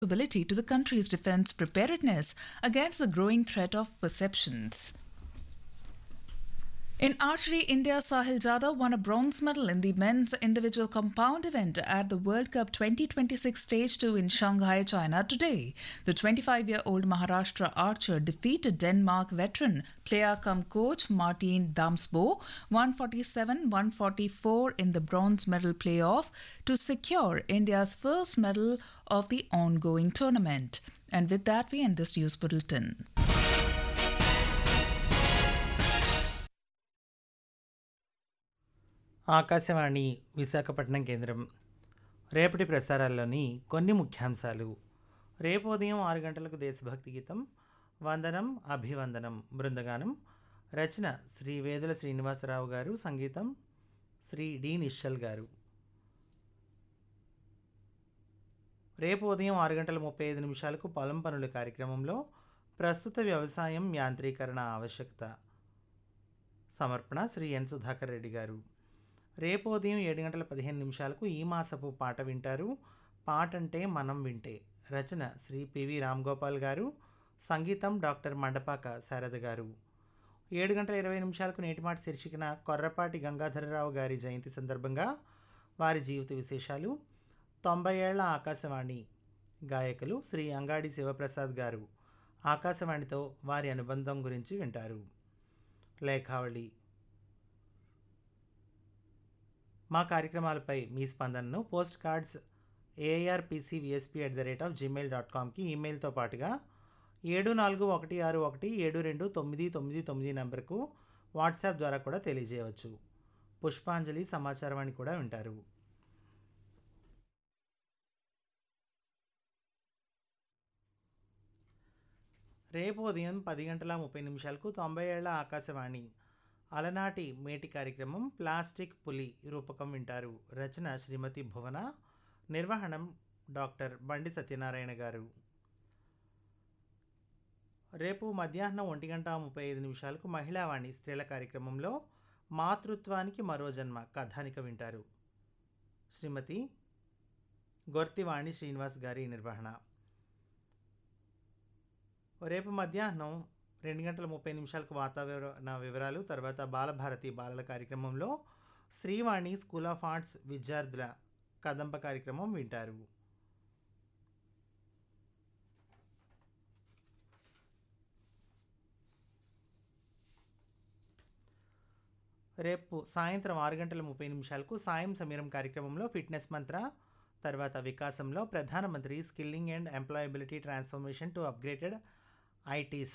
ability to the country's defense preparedness against the growing threat of perceptions. In archery, India's Sahil Jadhav won a bronze medal in the men's individual compound event at the World Cup 2026 Stage 2 in Shanghai, China today. The 25-year-old Maharashtra archer defeated Denmark veteran player cum coach Martin Damsbo 147-144 in the bronze medal playoff to secure India's first medal of the ongoing tournament. And with that, we end this news bulletin. Akashvani Visakhapatnam కేంద్రం రేపటి ప్రసారాల్లోని కొన్ని ముఖ్యాంశాలు రేపు ఉదయం ఆరు గంటలకు దేశభక్తి గీతం వందనం అభివందనం బృందగానం రచన శ్రీ వేదుల శ్రీనివాసరావు గారు సంగీతం శ్రీ డి నిశ్చల్ గారు రేపు ఉదయం ఆరు గంటల ముప్పై ఐదు నిమిషాలకు పొలం పనుల కార్యక్రమంలో ప్రస్తుత వ్యవసాయం యాంత్రీకరణ ఆవశ్యకత సమర్పణ శ్రీ ఎన్ సుధాకర్ రెడ్డి గారు రేపు ఉదయం ఏడు గంటల పదిహేను నిమిషాలకు ఈ మాసపు పాట వింటారు పాట అంటే మనం వింటే రచన శ్రీ పివి రామ్ గోపాల్ గారు సంగీతం డాక్టర్ మండపాక శారద గారు ఏడు గంటల ఇరవై నిమిషాలకు నేటిమాట శీర్షికన కొర్రపాటి గంగాధరరావు గారి జయంతి సందర్భంగా వారి జీవిత విశేషాలు తొంభై ఏళ్ల ఆకాశవాణి గాయకులు శ్రీ అంగాడి శివప్రసాద్ గారు ఆకాశవాణితో వారి అనుబంధం గురించి వింటారు లేఖావళి మా కార్యక్రమాలపై మీ స్పందనను post cards ARPC VSP at the rate of gmail dot కామ్కి ఈమెయిల్తో పాటుగా ఏడు నాలుగు ఒకటి ఆరు ఒకటి ఏడు రెండు తొమ్మిది తొమ్మిది తొమ్మిది నెంబర్కు వాట్సాప్ ద్వారా కూడా తెలియజేయవచ్చు పుష్పాంజలి సమాచారవాణి కూడా వింటారు రేపు ఉదయం పది గంటల ముప్పై నిమిషాలకు తొంభై ఏళ్ల ఆకాశవాణి అలనాటి మేటి కార్యక్రమం ప్లాస్టిక్ పులి రూపకం వింటారు రచన శ్రీమతి భువన నిర్వహణం డాక్టర్ బండి సత్యనారాయణ గారు రేపు మధ్యాహ్నం ఒంటి గంట ముప్పై ఐదు నిమిషాలకు మహిళావాణి స్త్రీల కార్యక్రమంలో మాతృత్వానికి మరో జన్మ కథానిక వింటారు శ్రీమతి గొర్తివాణి శ్రీనివాస్ గారి నిర్వహణ రేపు మధ్యాహ్నం రెండు గంటల ముప్పై నిమిషాలకు వాతావరణ వివరాలు తర్వాత బాలభారతి బాలల కార్యక్రమంలో శ్రీవాణి స్కూల్ ఆఫ్ ఆర్ట్స్ విద్యార్థుల కదంబ కార్యక్రమం వింటారు రేపు సాయంత్రం ఆరు గంటల ముప్పై నిమిషాలకు సాయం సమీరం కార్యక్రమంలో ఫిట్నెస్ మంత్ర తర్వాత వికాసంలో ప్రధానమంత్రి skilling and employability transformation to upgraded ITIs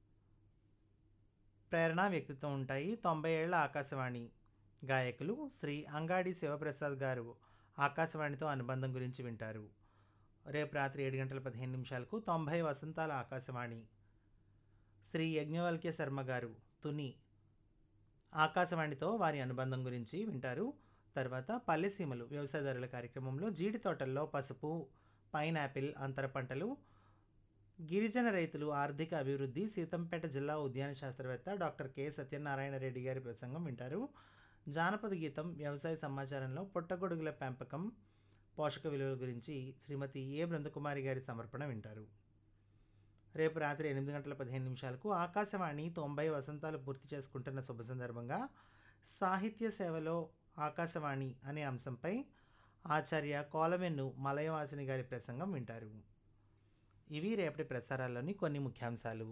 ప్రేరణ వ్యక్తిత్వం ఉంటాయి తొంభై ఏళ్ల ఆకాశవాణి గాయకులు శ్రీ అంగాడి శివప్రసాద్ గారు ఆకాశవాణితో అనుబంధం గురించి వింటారు రేపు రాత్రి ఏడు గంటల పదిహేను నిమిషాలకు తొంభై వసంతాల ఆకాశవాణి శ్రీ యజ్ఞవల్క్య శర్మ గారు తుని ఆకాశవాణితో వారి అనుబంధం గురించి వింటారు తర్వాత పల్లెసీమలు వ్యవసాయదారుల కార్యక్రమంలో జీడి తోటల్లో పసుపు పైనాపిల్ అంతర పంటలు గిరిజన రైతులు ఆర్థిక అభివృద్ధి సీతంపేట జిల్లా ఉద్యాన శాస్త్రవేత్త డాక్టర్ కె సత్యనారాయణ రెడ్డి గారి ప్రసంగం వింటారు జానపద గీతం వ్యవసాయ సమాచారంలో పుట్టగొడుగుల పెంపకం పోషక విలువల గురించి శ్రీమతి ఏ బృందకుమారి గారి సమర్పణ వింటారు రేపు రాత్రి ఎనిమిది గంటల పదిహేను నిమిషాలకు ఆకాశవాణి తొంభై వసంతాలు పూర్తి చేసుకుంటున్న శుభ సందర్భంగా సాహిత్య సేవలో ఆకాశవాణి అనే అంశంపై ఆచార్య కోలవెన్ను మలయవాసిని గారి ప్రసంగం వింటారు ఇవి రేపటి ప్రసారాల్లోని కొన్ని ముఖ్యాంశాలు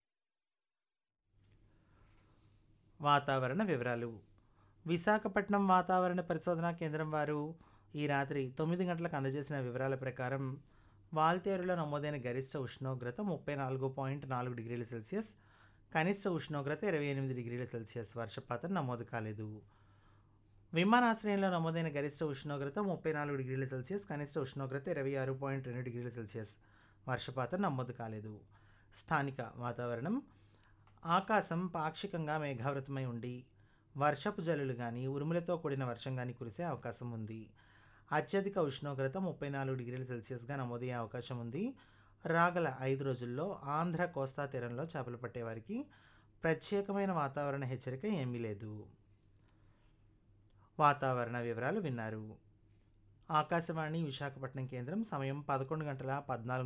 వాతావరణ వివరాలు విశాఖపట్నం వాతావరణ పరిశోధనా కేంద్రం వారు ఈ రాత్రి తొమ్మిది గంటలకు అందజేసిన వివరాల ప్రకారం వాల్తేరులో నమోదైన గరిష్ట ఉష్ణోగ్రత ముప్పై నాలుగు పాయింట్ నాలుగు డిగ్రీల సెల్సియస్ కనిష్ట ఉష్ణోగ్రత ఇరవై ఎనిమిది డిగ్రీల సెల్సియస్ వర్షపాతం నమోదు కాలేదు విమానాశ్రయంలో నమోదైన గరిష్ట ఉష్ణోగ్రత ముప్పై నాలుగు డిగ్రీల సెల్సియస్ కనిష్ట ఉష్ణోగ్రత ఇరవై ఆరు పాయింట్ రెండు డిగ్రీల సెల్సియస్ వర్షపాతం నమోదు కాలేదు స్థానిక వాతావరణం ఆకాశం పాక్షికంగా మేఘావృతమై ఉండి వర్షపు జల్లులు కానీ ఉరుములతో కూడిన వర్షం కానీ కురిసే అవకాశం ఉంది అత్యధిక ఉష్ణోగ్రత ముప్పై నాలుగు డిగ్రీల సెల్సియస్గా నమోదయ్యే అవకాశం ఉంది రాగల ఐదు రోజుల్లో ఆంధ్ర కోస్తా తీరంలో చేపలు పట్టేవారికి ప్రత్యేకమైన వాతావరణ హెచ్చరిక ఏమీ లేదు వాతావరణ వివరాలు విన్నారు ఆకాశవాణి విశాఖపట్నం కేంద్రం సమయం పదకొండు గంటల పద్నాలుగు